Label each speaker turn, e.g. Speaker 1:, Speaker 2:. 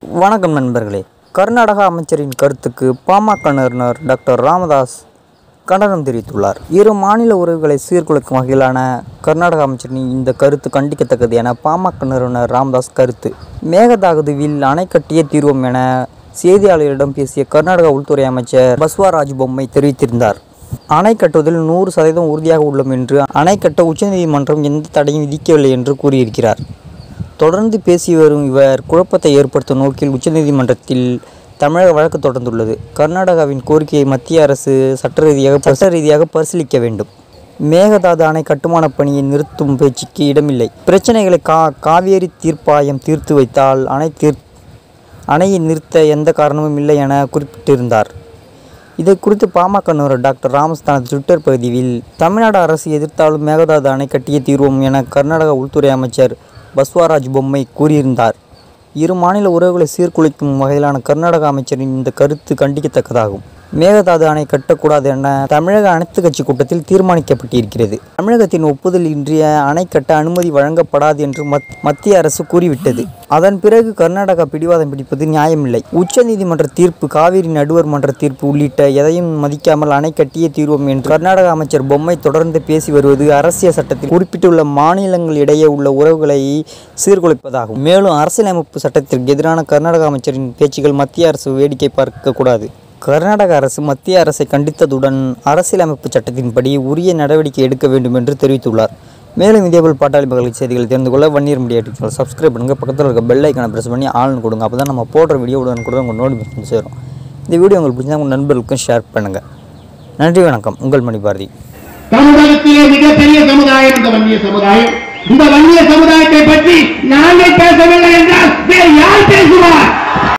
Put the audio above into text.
Speaker 1: வணக்கம் நண்பர்களே கர்நாடக அமைச்சரின் கருத்துக்கு பாமக நிறுவனர் டாக்டர் ராமதாஸ் கண்டனம் தெரிவித்துள்ளார் இரு மாநில உறவுகளை சீர்குலைக்கும் வகையிலான கர்நாடக அமைச்சரின் இந்த கருத்து கண்டிக்கத்தக்கது என பாமக நிறுவனர் ராமதாஸ் கருத்து மேகதாதுவில் அணை கட்டிய தீர்வோம் என செய்தியாளர்களிடம் பேசிய கர்நாடக உள்துறை அமைச்சர் பஸ்வராஜ் பொம்மை தெரிவித்திருந்தார் அணை கட்டுவதில் நூறு சதவீதம் உறுதியாக உள்ளோம் என்று அணை கட்ட உச்சநீதிமன்றம் எந்த தடையும் விதிக்கவில்லை என்று கூறியிருக்கிறார் தொடர்ந்து பேசி வரும் இவர் குழப்பத்தை ஏற்படுத்தும் நோக்கில் உச்சநீதிமன்றத்தில் தமிழக வழக்கு தொடர்ந்துள்ளது கர்நாடகாவின் கோரிக்கையை மத்திய அரசு சட்ட ரீதியாக சட்ட ரீதியாக பரிசீலிக்க வேண்டும் மேகதாது அணை கட்டுமானப் பணியை நிறுத்தும் பேச்சுக்கு இடமில்லை பிரச்சனைகளை கா காவேரி தீர்ப்பாயம் தீர்த்து வைத்தால் அணை தீர் அணையை நிறுத்த எந்த காரணமும் இல்லை என குறிப்பிட்டிருந்தார் இதை குறித்து பாமக நிறுவனர் டாக்டர் ராமஸ் தனது ட்விட்டர் பதிவில் தமிழ்நாடு அரசு எதிர்த்தாலும் மேகதாது அணை கட்டிய தீர்வோம் என கர்நாடக உள்துறை அமைச்சர் பஸ்வராஜ் பொம்மை கூறியிருந்தார் இரு மாநில உறவுகளை சீர்குலைக்கும் வகையிலான கர்நாடக அமைச்சரின் இந்த கருத்து கண்டிக்கத்தக்கதாகும் மேகதாது அணை கட்டக்கூடாது என தமிழக அனைத்து கட்சி கூட்டத்தில் தீர்மானிக்கப்பட்டிருக்கிறது தமிழகத்தின் ஒப்புதல் இன்றைய அணை கட்ட அனுமதி வழங்கப்படாது என்று மத் மத்திய அரசு கூறிவிட்டது அதன் பிறகு கர்நாடகா பிடிவாதம் பிடிப்பது நியாயமில்லை உச்சநீதிமன்ற தீர்ப்பு காவிரி நடுவர் மன்ற தீர்ப்பு உள்ளிட்ட எதையும் மதிக்காமல் அணை கட்டியே தீர்வோம் என்று கர்நாடக அமைச்சர் பொம்மை தொடர்ந்து பேசி வருவது அரசியல் சட்டத்தில் குறிப்பிட்டுள்ள மாநிலங்களிடையே உள்ள உறவுகளை சீர்குலைப்பதாகும் மேலும் அரசியலமைப்பு சட்டத்திற்கு எதிரான கர்நாடக அமைச்சரின் பேச்சுகள் மத்திய அரசு வேடிக்கை பார்க்கக்கூடாது கர்நாடக அரசு மத்திய அரசை கண்டித்ததுடன் அரசியலமைப்பு சட்டத்தின்படி உரிய நடவடிக்கை எடுக்க வேண்டும் என்று தெரிவித்துள்ளார் மேலும் இதேபோல் பாட்டாளி மகளிர் செய்திகளை தெரிந்து கொள்ள வன்னியர் மீடியா சேனல் சப்ஸ்கிரைப் பண்ணுங்கள் பக்கத்தில் இருக்க பெல் ஐக்கானை ப்ரெஸ் பண்ணி ஆள்னு கொடுங்க அப்போ தான் நம்ம போடுற வீடியோ உடனே கூட உங்கள் நோட்டிஃபிகேஷன் சேரும் இந்த வீடியோ உங்களுக்கு பிடிச்சா உங்கள் நண்பர்களுக்கும் ஷேர் பண்ணுங்கள் நன்றி வணக்கம் உங்கள் மணி பாரதி
Speaker 2: தமிழகத்திலே மிகப்பெரிய சமுதாயம் இந்த வன்னிய சமுதாயம் இந்த வன்னிய சமுதாயத்தை பற்றி நாங்கள் பேசவில்லை என்றால் வேறு யார் பேசுவார்